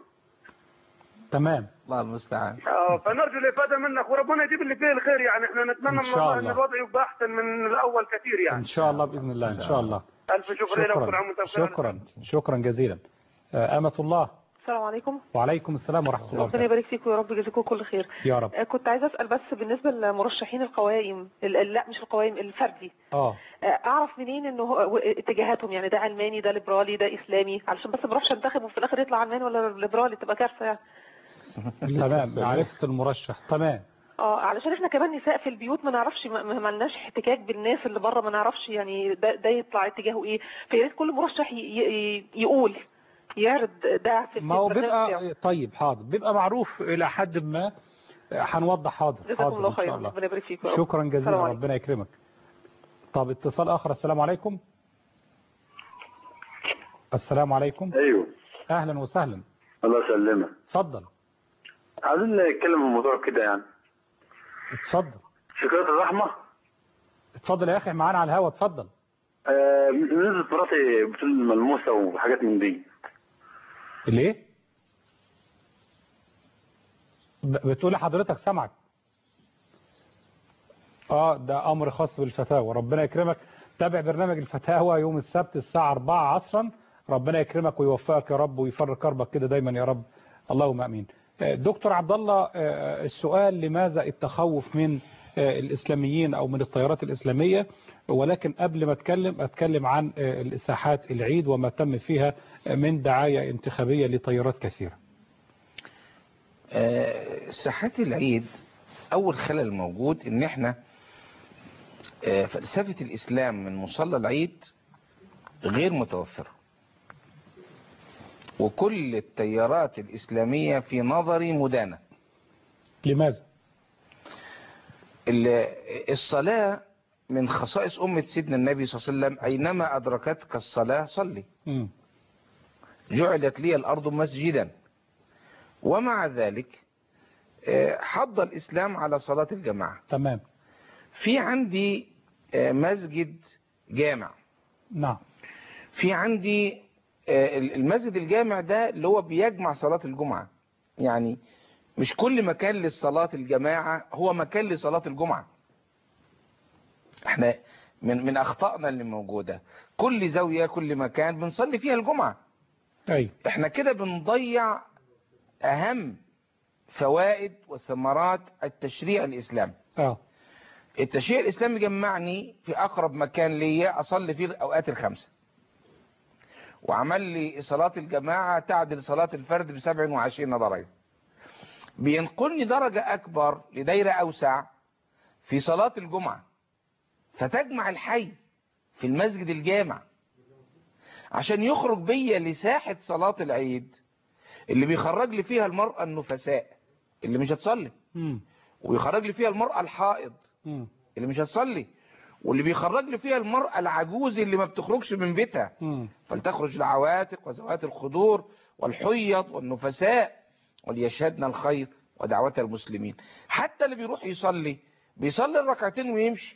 تمام الله المستعان آه فنرجو الافاده منك وربنا يجيب اللي فيه الخير يعني احنا نتمنى إن من شاء الله ان الله. الوضع يبقى احسن من الاول كثير إن يعني شاء الله بإذن الله إن شاء الله الف شكر لك وكل عام وانت شكرا بخير. شكرا شكرا جزيلا آه، أمة الله السلام عليكم وعليكم السلام ورحمة الله ربنا وبركاته يبارك فيكم يا رب يجزيكم كل خير يا رب آه، كنت عايزه اسال بس بالنسبه لمرشحين القوائم ال- ال- لا مش القوائم الفردي اه آه، اعرف منين انه هو- و- اتجاهاتهم يعني ده علماني ده ليبرالي ده اسلامي علشان بس ما اروحش انتخب وفي الاخر يطلع علماني ولا ليبرالي تبقى كارثه يعني تمام عرفت المرشح تمام اه علشان احنا كمان نساء في البيوت ما نعرفش ما ما لناش احتكاك بالناس اللي بره ما نعرفش يعني ده, ده يطلع اتجاهه ايه فيا ريت كل مرشح ي- ي- يقول يعرض ده في ما هو في البرنامج بتاعه. بيبقى طيب حاضر بيبقى معروف إلى حد ما هنوضح حاضر جزاكم حاضر الله إن شاء خيرا الله ربنا يبارك فيكم يا رب. شكرا جزيلا السلام عليكم. ربنا يكرمك طب اتصال آخر السلام عليكم السلام عليكم ايوه أهلا وسهلا الله يسلمك اتفضل عايزين نتكلم عن موضوع كده يعني اتفضل شكاية الرحمة اتفضل يا أخي معانا على الهوا اتفضل آه نزلت مراتي بتقول ملموسة وحاجات من دي ليه ب- بتقولي حضرتك سامعك اه ده امر خاص بالفتاوى ربنا يكرمك تابع برنامج الفتاوى يوم السبت الساعة 4 عصرا ربنا يكرمك ويوفقك يا رب ويفرج كربك كده دايما يا رب اللهم امين آه، دكتور عبد الله آه، السؤال لماذا التخوف من آه، الاسلاميين او من التيارات الاسلاميه ولكن قبل ما اتكلم اتكلم عن آه، ساحات العيد وما تم فيها من دعايه انتخابيه لتيارات كثيره آه، ساحات العيد اول خلل موجود ان احنا آه، فلسفة الاسلام من مصلى العيد غير متوفرة وكل التيارات الاسلامية في نظري مدانة لماذا ال- الصلاة من خصائص أمة سيدنا النبي صلى الله عليه وسلم أينما أدركتك الصلاة صلي مم. جعلت لي الأرض مسجدا ومع ذلك آه، حض الإسلام على صلاة الجماعة تمام في عندي آه، مسجد جامع نعم في عندي آه، المسجد الجامع ده اللي هو بيجمع صلاة الجمعة يعني مش كل مكان للصلاة الجماعة هو مكان لصلاة الجمعة احنا من من اخطائنا اللي موجودة كل زاوية كل مكان بنصلي فيها الجمعة اي احنا كده بنضيع اهم فوائد وثمرات التشريع الاسلامي اه التشريع الاسلامي جمعني في اقرب مكان ليا اصلي فيه الاوقات الخمسه وعمل لي صلاه الجماعه تعدل صلاه الفرد ب 27 درجه بينقلني درجه اكبر لدايره اوسع في صلاه الجمعه فتجمع الحي في المسجد الجامع عشان يخرج بيا لساحه صلاه العيد اللي بيخرج لي فيها المراه النفساء اللي مش هتصلي مم. ويخرج لي فيها المراه الحائض مم. اللي مش هتصلي واللي بيخرج لي فيها المرأة العجوز اللي ما بتخرجش من بيتها مم. فلتخرج العواتق وذوات الخدور والحيض والنفساء وليشهدن الخير ودعوة المسلمين حتى اللي بيروح يصلي بيصلي الركعتين ويمشي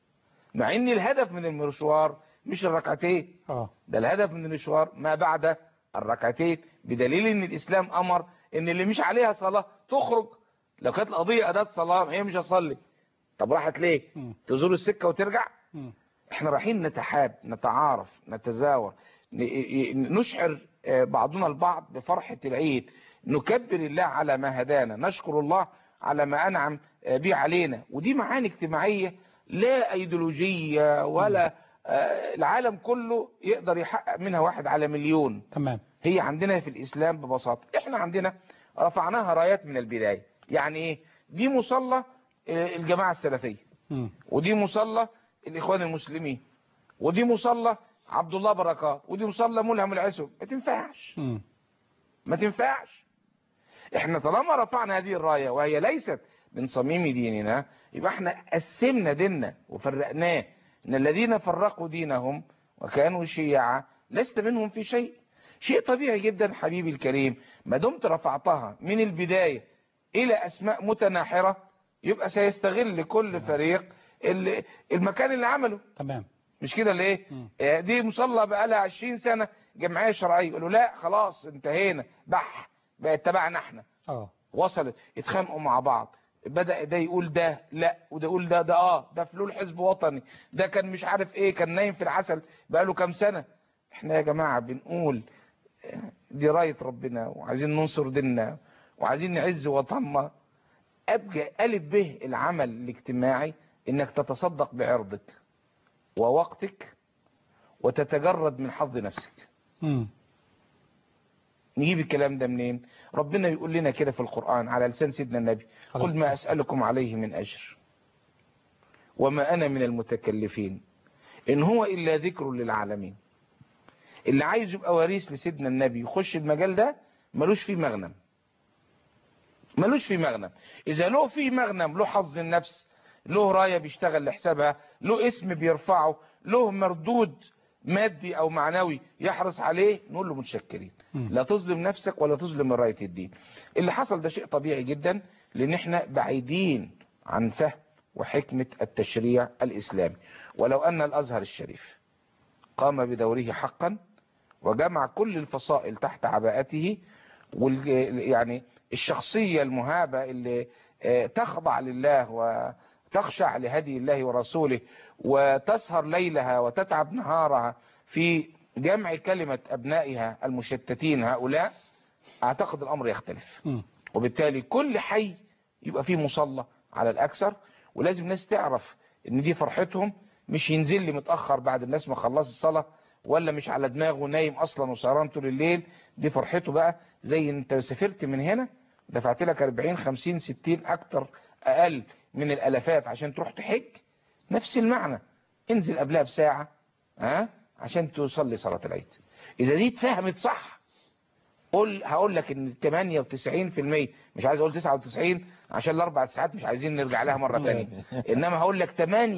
مع ان الهدف من المشوار مش الركعتين اه ده الهدف من المشوار ما بعد الركعتين بدليل ان الاسلام امر ان اللي مش عليها صلاة تخرج لو كانت القضية اداة صلاة هي مش هتصلي طب راحت ليه مم. تزور السكة وترجع مم. احنا رايحين نتحاب نتعارف نتزاور ن- ي- نشعر آه، بعضنا البعض بفرحة العيد نكبر الله على ما هدانا نشكر الله على ما أنعم آه، به علينا ودي معاني اجتماعية لا أيديولوجية ولا آه، العالم كله يقدر يحقق منها واحد على مليون تمام هي عندنا في الإسلام ببساطة احنا عندنا رفعناها رايات من البداية يعني ايه دي مصلى آه، الجماعة السلفية مم. ودي مصلى الاخوان المسلمين ودي مصلى عبد الله بركات ودي مصلى ملهم العسب ما تنفعش مم. ما تنفعش احنا طالما رفعنا هذه الرايه وهي ليست من صميم ديننا يبقى احنا قسمنا ديننا وفرقناه ان الذين فرقوا دينهم وكانوا شيعا لست منهم في شيء شيء طبيعي جدا حبيبي الكريم ما دمت رفعتها من البدايه الى اسماء متناحره يبقى سيستغل كل فريق ال- المكان اللي عمله تمام مش كده ليه مم. آه، دي مصلى بقى لها 20 سنه جمعيه شرعيه يقولوا لا خلاص انتهينا بح بقت تبعنا احنا اه وصلت اتخانقوا مع بعض بدأ ده يقول ده لا وده يقول ده ده اه ده فلول حزب وطني ده كان مش عارف ايه كان نايم في العسل بقاله كام سنة احنا يا جماعة بنقول آه، دي راية ربنا وعايزين ننصر ديننا وعايزين نعز وطننا ابقى الف به العمل الاجتماعي انك تتصدق بعرضك ووقتك وتتجرد من حظ نفسك مم. نجيب الكلام ده منين ربنا يقول لنا كده في القرآن على لسان سيدنا النبي خلاص. قل ما أسألكم عليه من أجر وما أنا من المتكلفين إن هو إلا ذكر للعالمين اللي عايز يبقى وريث لسيدنا النبي يخش المجال ده ملوش فيه مغنم ملوش فيه مغنم إذا له فيه مغنم له حظ النفس له راية بيشتغل لحسابها له اسم بيرفعه له مردود مادي أو معنوي يحرص عليه نقول له متشكرين مم. لا تظلم نفسك ولا تظلم راية الدين اللي حصل ده شيء طبيعي جدا لان احنا بعيدين عن فهم وحكمة التشريع الاسلامي ولو ان الازهر الشريف قام بدوره حقا وجمع كل الفصائل تحت عباءته وال يعني الشخصية المهابة اللي آه، تخضع لله تخشع لهدي الله ورسوله وتسهر ليلها وتتعب نهارها في جمع كلمة أبنائها المشتتين هؤلاء أعتقد الأمر يختلف مم. وبالتالي كل حي يبقى فيه مصلى على الأكثر ولازم الناس تعرف إن دي فرحتهم مش ينزل لي متأخر بعد الناس ما خلص الصلاة ولا مش على دماغه نايم أصلا وسهران طول الليل دي فرحته بقى زي انت سافرت من هنا دفعت لك 40 50 60 أكتر أقل من الألفات عشان تروح تحج نفس المعنى انزل قبلها بساعة ها عشان تصلي صلاة العيد إذا دي اتفهمت صح قول هقول لك ان 98% مش عايز اقول 99 عشان الاربع ساعات مش عايزين نرجع لها مرة تانية انما هقول لك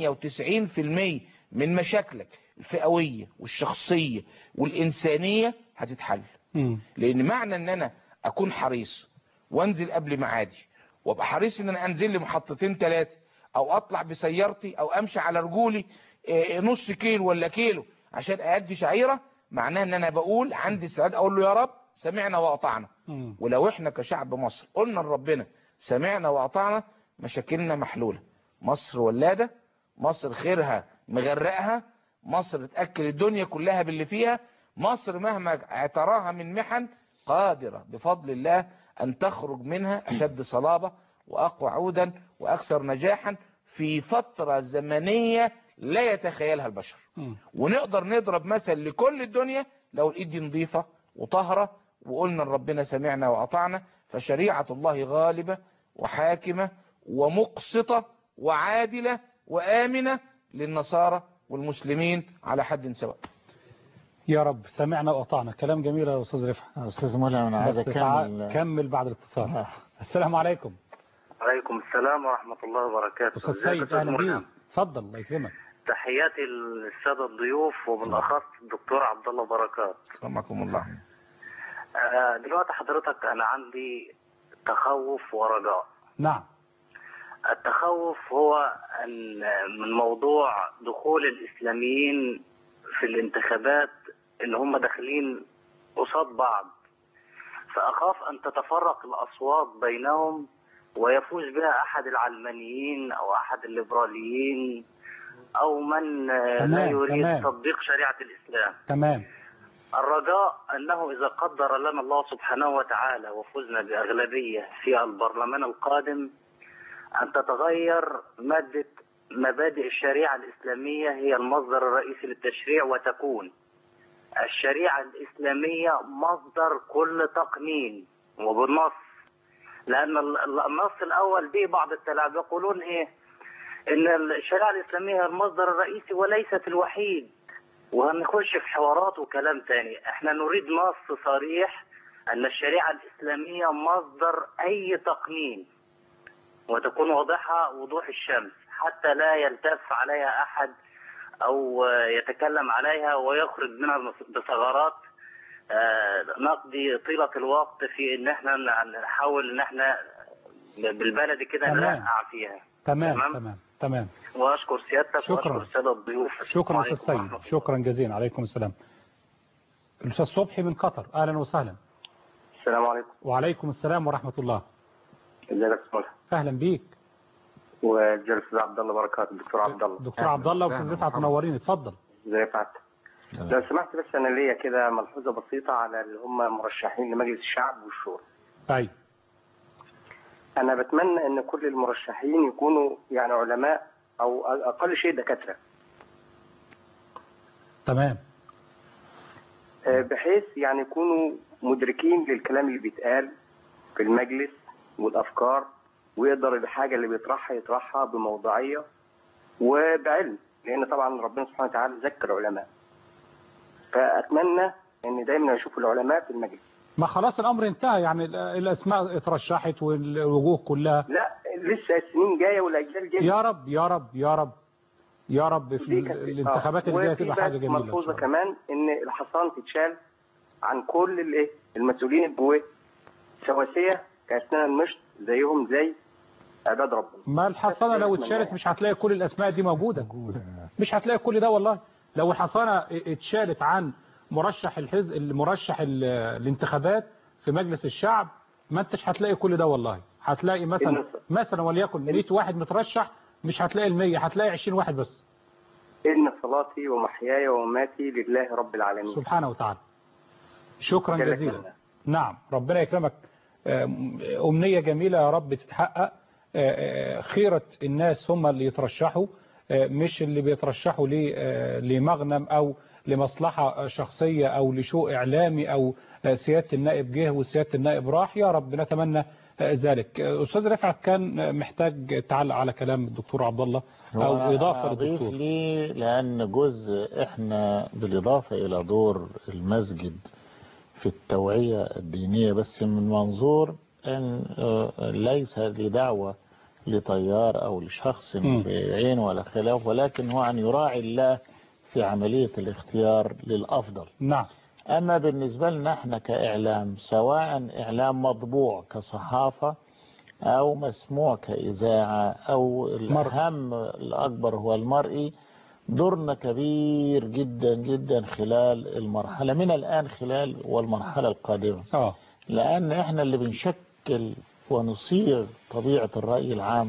98% من مشاكلك الفئوية والشخصية والإنسانية هتتحل مم. لان معنى ان انا اكون حريص وانزل قبل ميعادي وابقى حريص ان انا انزل لي محطتين ثلاثه او اطلع بسيارتي او امشي على رجولي آه، نص كيلو ولا كيلو عشان اادي شعيره معناه ان انا بقول عندي استعداد اقول له يا رب سمعنا واطعنا مم. ولو احنا كشعب مصر قلنا لربنا سمعنا واطعنا مشاكلنا محلوله مصر ولاده مصر خيرها مغرقها مصر تاكل الدنيا كلها باللي فيها مصر مهما اعتراها من محن قادرة بفضل الله أن تخرج منها أشد صلابة وأقوى عودا وأكثر نجاحا في فترة زمنية لا يتخيلها البشر مم. ونقدر نضرب مثل لكل الدنيا لو الإيد دي نظيفة وطهرة وقلنا لربنا سمعنا وأطعنا فشريعة الله غالبة وحاكمة ومقسطة وعادلة وآمنة للنصارى والمسلمين على حد سواء يا رب سمعنا وأطعنا كلام جميل يا أستاذ رفعت أستاذ مولى أنا عايز بس تع- أكمل كمل بعد الاتصال السلام عليكم عليكم السلام ورحمة الله وبركاته أستاذ ازيك يا سيد أستاذ أهلا ملهم؟ بيك اتفضل الله يكرمك تحياتي للسادة الضيوف وبالأخص الدكتور عبد الله بركات رحمكم الله آه، دلوقتي حضرتك أنا عندي تخوف ورجاء نعم التخوف هو أن من موضوع دخول الإسلاميين في الانتخابات إن هم داخلين قصاد بعض فأخاف أن تتفرق الأصوات بينهم ويفوز بها أحد العلمانيين أو أحد الليبراليين أو من آه، لا تمام، يريد تمام. تطبيق شريعة الإسلام تمام الرجاء أنه إذا قدر لنا الله سبحانه وتعالى وفزنا بأغلبية في البرلمان القادم أن تتغير مادة مبادئ الشريعة الإسلامية هي المصدر الرئيسي للتشريع وتكون الشريعة الإسلامية مصدر كل تقنين وبالنص لأن ال- ال- النص الأول به بعض التلاعب يقولون إيه إن الشريعة الإسلامية هي المصدر الرئيسي وليست الوحيد وهنخش في حوارات وكلام تاني احنا نريد نص صريح ان الشريعة الاسلامية مصدر اي تقنين وتكون واضحة وضوح الشمس حتى لا يلتف عليها احد او يتكلم عليها ويخرج منها بثغرات آه، نقضي طيلة الوقت في ان احنا نحاول ان احنا بالبلدي كده تمام. نرقع فيها تمام تمام. تمام تمام واشكر سيادتك شكراً. واشكر الساده الضيوف شكرا السلام أستاذ عليكم سيد شكرا جزيلا عليكم السلام الأستاذ صبحي من قطر أهلا وسهلا السلام عليكم وعليكم السلام ورحمة الله ازيك يا استاذ ملهم؟ أهلا بيك وجل الاستاذ عبد الله بركات الدكتور عبد الله دكتور عبد الله وأستاذ رفعت منورين اتفضل ازيك يا لو سمحت بس انا ليا كده ملحوظه بسيطه على اللي هم مرشحين لمجلس الشعب والشورى أي انا بتمنى ان كل المرشحين يكونوا يعني علماء او اقل شيء دكاتره تمام آه، بحيث يعني يكونوا مدركين للكلام اللي بيتقال في المجلس والافكار ويقدر الحاجه اللي بيطرحها يطرحها بموضوعيه وبعلم لان طبعا ربنا سبحانه وتعالى ذكر العلماء فاتمنى ان دايما اشوف العلماء في المجلس ما خلاص الأمر انتهى يعني ال- الأسماء اترشحت والوجوه كلها لا لسه السنين جايه والاجيال جايه يا رب يا رب يا رب يا رب في دي ال- كانت- الانتخابات آه. اللي جايه وفي تبقى بس حاجة جميلة إن شاء ملحوظه الله. كمان ان الحصان تتشال عن كل الايه المسؤولين الجواه سواسيه كاسنان المشط زيهم زي عباد ربنا ما الحصانة لو أتمنى اتشالت مش هتلاقي كل الأسماء دي موجودة مش هتلاقي كل ده والله لو الحصانة اتشالت عن مرشح الحزب المرشح ال- الانتخابات في مجلس الشعب ما انتش هتلاقي كل ده والله هتلاقي مثلا النص. مثلا وليكن 100 واحد مترشح مش هتلاقي المية هتلاقي 20 واحد بس إن صلاتي ومحياي ومماتي لله رب العالمين سبحانه وتعالى شكرا جل جزيلا جلاله. نعم ربنا يكرمك آم، أمنية جميلة يا رب تتحقق آه، آه، خيرة الناس هم اللي يترشحوا آه، مش اللي بيترشحوا ل- آه، لمغنم أو لمصلحة شخصية أو لشو إعلامي أو آه، سيادة النائب جه وسيادة النائب راح يا رب نتمنى آه، ذلك آه، أستاذ رفعت كان آه، محتاج تعلق على كلام الدكتور عبد الله هو أو أنا إضافة أضيف للدكتور لي لأن جزء إحنا بالإضافة إلى دور المسجد في التوعية الدينية بس من منظور أن آه، ليس لدعوة لطيار أو لشخص مم. بعين ولا خلاف ولكن هو أن يراعي الله في عملية الاختيار للأفضل نعم أما بالنسبة لنا احنا كإعلام سواء إعلام مطبوع كصحافة أو مسموع كإذاعة أو الأهم الأكبر هو المرئي دورنا كبير جدا جدا خلال المرحلة من الآن خلال والمرحلة القادمة آه. لأن احنا اللي بنشكل ونصيغ طبيعة الرأي العام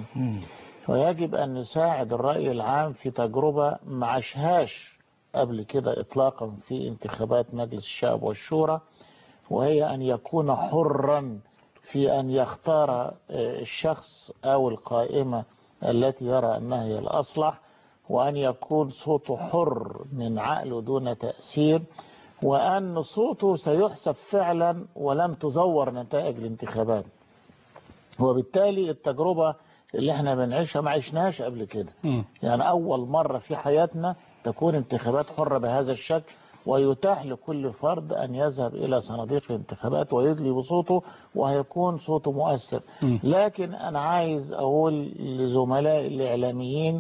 ويجب أن نساعد الرأي العام في تجربة ما عاشهاش قبل كده إطلاقا في انتخابات مجلس الشعب والشورى وهي أن يكون حرا في أن يختار آه، الشخص أو القائمة التي يرى أنها هي الأصلح وأن يكون صوته حر من عقله دون تأثير وأن صوته سيحسب فعلا ولم تزور نتائج الانتخابات وبالتالي التجربة اللي احنا بنعيشها ما عشناهاش قبل كده يعني أول مرة في حياتنا تكون انتخابات حرة بهذا الشكل ويتاح لكل فرد أن يذهب إلى صناديق الانتخابات ويدلي بصوته وهيكون صوته مؤثر لكن أنا عايز أقول لزملائي الإعلاميين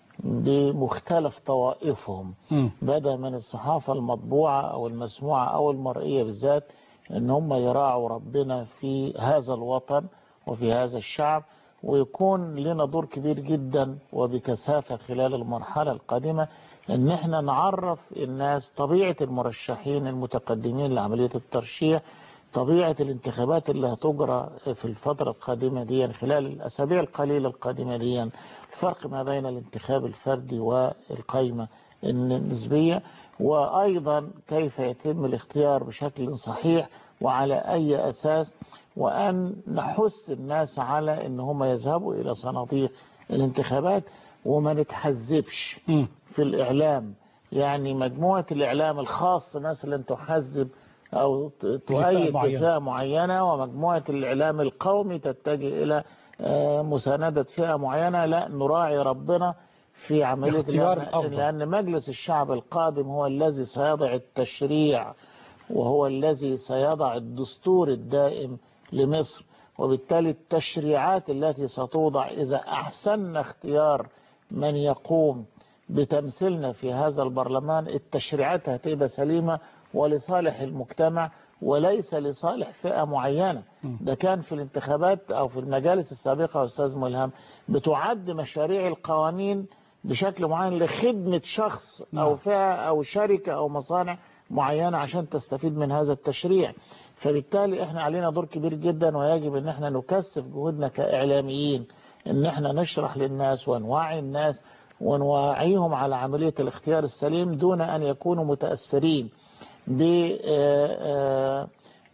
بمختلف طوائفهم بدأ من الصحافة المطبوعة أو المسموعة أو المرئية بالذات أن هم يراعوا ربنا في هذا الوطن وفي هذا الشعب ويكون لنا دور كبير جدا وبكثافة خلال المرحلة القادمة ان احنا نعرف الناس طبيعة المرشحين المتقدمين لعملية الترشيح طبيعة الانتخابات اللي هتجرى في الفترة القادمة دي خلال الأسابيع القليلة القادمة دي الفرق ما بين الانتخاب الفردي والقائمة النسبية وأيضا كيف يتم الاختيار بشكل صحيح وعلى أي أساس وأن نحث الناس على أن هم يذهبوا إلى صناديق الانتخابات وما نتحزبش في الإعلام يعني مجموعة الإعلام الخاص مثلا تحزب أو ت- تؤيد معينة. فئة معينة ومجموعة الإعلام القومي تتجه إلى آه، مساندة فئة معينة لا نراعي ربنا في عملية اختيار لأن- الأفضل. لأن مجلس الشعب القادم هو الذي سيضع التشريع وهو الذي سيضع الدستور الدائم لمصر وبالتالي التشريعات التي ستوضع إذا أحسن اختيار من يقوم بتمثيلنا في هذا البرلمان التشريعات هتبقى سليمة ولصالح المجتمع وليس لصالح فئة معينة ده كان في الانتخابات أو في المجالس السابقة يا أستاذ ملهم بتعد مشاريع القوانين بشكل معين لخدمة شخص أو فئة أو شركة أو مصانع معينة عشان تستفيد من هذا التشريع فبالتالي احنا علينا دور كبير جدا ويجب ان احنا نكثف جهودنا كاعلاميين ان احنا نشرح للناس ونوعي الناس ونوعيهم على عملية الاختيار السليم دون ان يكونوا متأثرين ب آه، آه،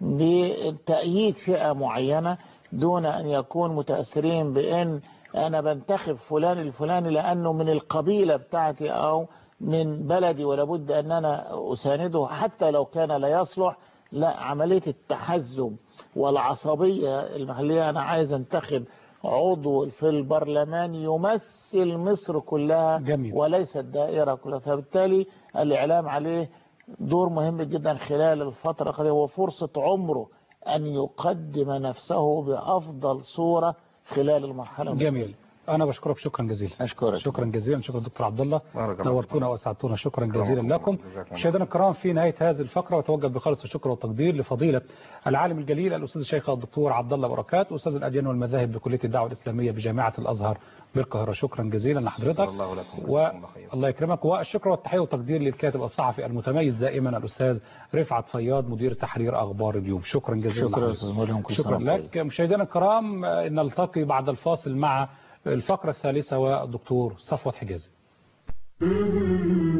بتأييد فئة معينة دون أن يكون متأثرين بأن أنا بنتخب فلان الفلاني لأنه من القبيلة بتاعتي أو من بلدي ولابد أن أنا أسانده حتى لو كان لا يصلح لا عملية التحزب والعصبية المحلية أنا عايز انتخب عضو في البرلمان يمثل مصر كلها جميل. وليس الدائرة كلها فبالتالي الإعلام عليه دور مهم جدا خلال الفترة القادمة وفرصة عمره أن يقدم نفسه بأفضل صورة خلال المرحلة جميل أنا بشكرك شكرا جزيلا أشكرك شكرا جزيلا شكرا دكتور عبد الله بارك الله نورتونا واسعدتونا شكرا جزيلا الله. لكم جزاكم الله. مشاهدينا الكرام في نهايه هذه الفقره وتوجه بخالص الشكر والتقدير لفضيله العالم الجليل الاستاذ الشيخ الدكتور عبد الله بركات استاذ الاديان والمذاهب بكليه الدعوه الاسلاميه بجامعه الازهر بالقاهره شكرا جزيلا لحضرتك الله لكم و... جزاكم الله خيرا. الله يكرمك والشكر والتحيه والتقدير للكاتب الصحفي المتميز دائما الاستاذ رفعت فياض مدير تحرير اخبار اليوم شكرا جزيلا شكرا لحضرتك. أستاذ ملهم كل شكرا سنة وأنت لك مشاهدينا الكرام آه، نلتقي بعد الفاصل مع الفقرة الثالثة والدكتور صفوت حجازي